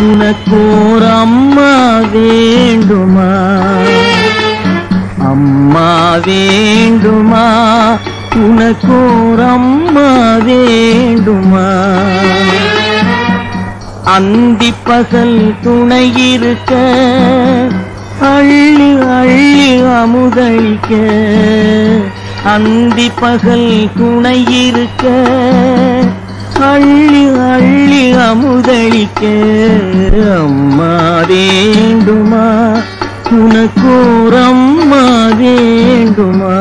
உனக்கோர் அம்மா வேண்டுமா அம்மா வேண்டுமா உனக்கோர் அம்மா வேண்டுமா அந்தி பகல் துணை இருக்க அள்ளி அள்ளி அமுதளிக்க அந்தி பகல் துணை இருக்க அள்ளி அள்ளி அமுதளிக்க அம்மா வேண்டுமா உனக்கோர் அம்மா வேண்டுமா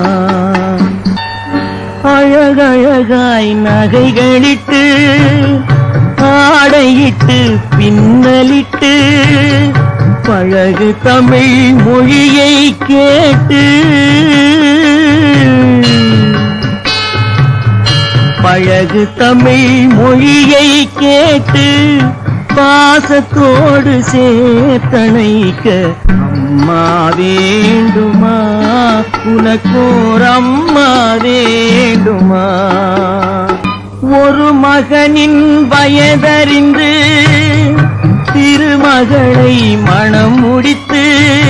அழகழகாய் நகைகளிட்டு ஆடையிட்டு பின்னலிட்டு பழகு தமிழ் மொழியை கேட்டு பழகு தமிழ் மொழியை கேட்டு பாசத்தோடு சேர்த்தணைக்க அம்மா வேண்டுமா உனக்கோர் அம்மா வேண்டுமா ஒரு மகனின் வயதறிந்து திருமகளை மணம் முடித்து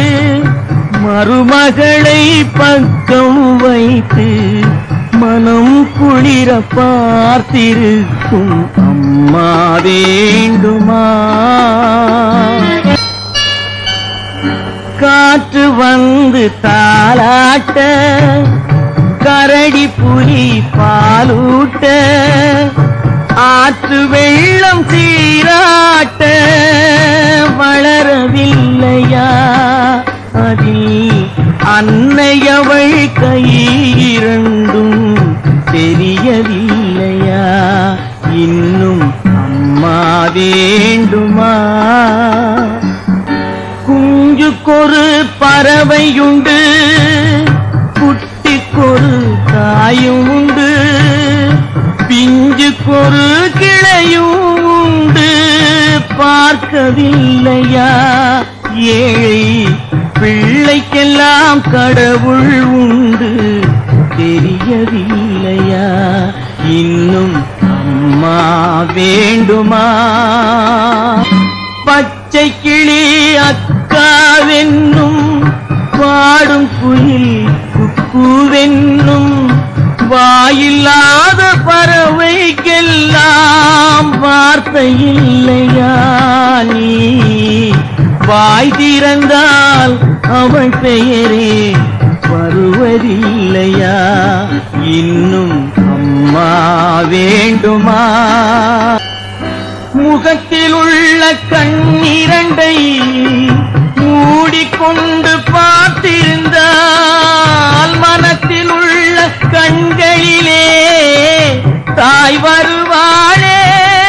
மருமகளை பக்கம் வைத்து மனம் குளிர பார்த்திருக்கும் அம்மா வேண்டுமா காற்று வந்து தாளாட்ட கரடி புலி பாலூட்ட ஆற்று வெள்ளம் சீராட்ட வளரவில்லையா அதில் அன்னையவள் கை இரண்டும் தெரியவில்லையா இன்னும் அம்மா வேண்டுமா குஞ்சுக்கொரு பறவையுண்டு குட்டிக்கொரு தாயும் உண்டு பிஞ்சுக்கொரு கிளையும் உண்டு பார்க்கவில்லையா ஏழை பிள்ளைக்கெல்லாம் கடவுள் உண்டு தெரியவில்லையா இன்னும் அம்மா வேண்டுமா பச்சை கிளி அக்காவென்னும் பாடும் குயில் குக்குவென்னும் வாயில்லாத பறவைக்கெல்லாம் வார்த்தை இல்லையா நீ வாய் திறந்தால் அவள் பெயரே வருவதில்லையா இன்னும் அம்மா வேண்டுமா முகத்தில் உள்ள கண்ணிரண்டை மூடிக்கொண்டு பார்த்திருந்தால் மனத்தில் உள்ள கண்களிலே தாய் வருவாளே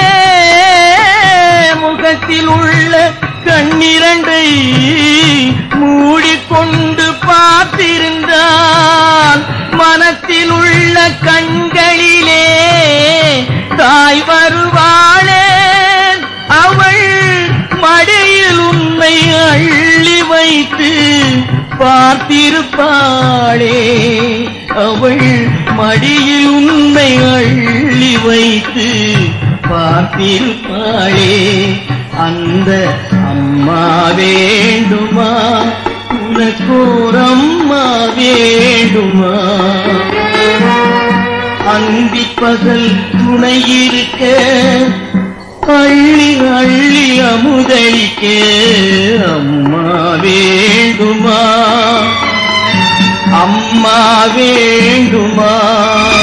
முகத்தில் உள்ள கண்ணிரண்டை மூடிக்கொண்டு பார்த்திருந்தால் மனத்தில் உள்ள கண்களிலே தாய் வருவாளே அவள் மடியில் உன்னை அள்ளி வைத்து பார்த்திருப்பாளே அவள் மடியில் உன்னை அள்ளி வைத்து பார்த்திருப்பாளே அந்த அம்மா வேண்டுமா உனக்கோர் அம்மா வேண்டுமா அந்தி பகல் துணை இருக்க அள்ளி அள்ளி அமுதளிக்க அம்மா வேண்டுமா அம்மா வேண்டுமா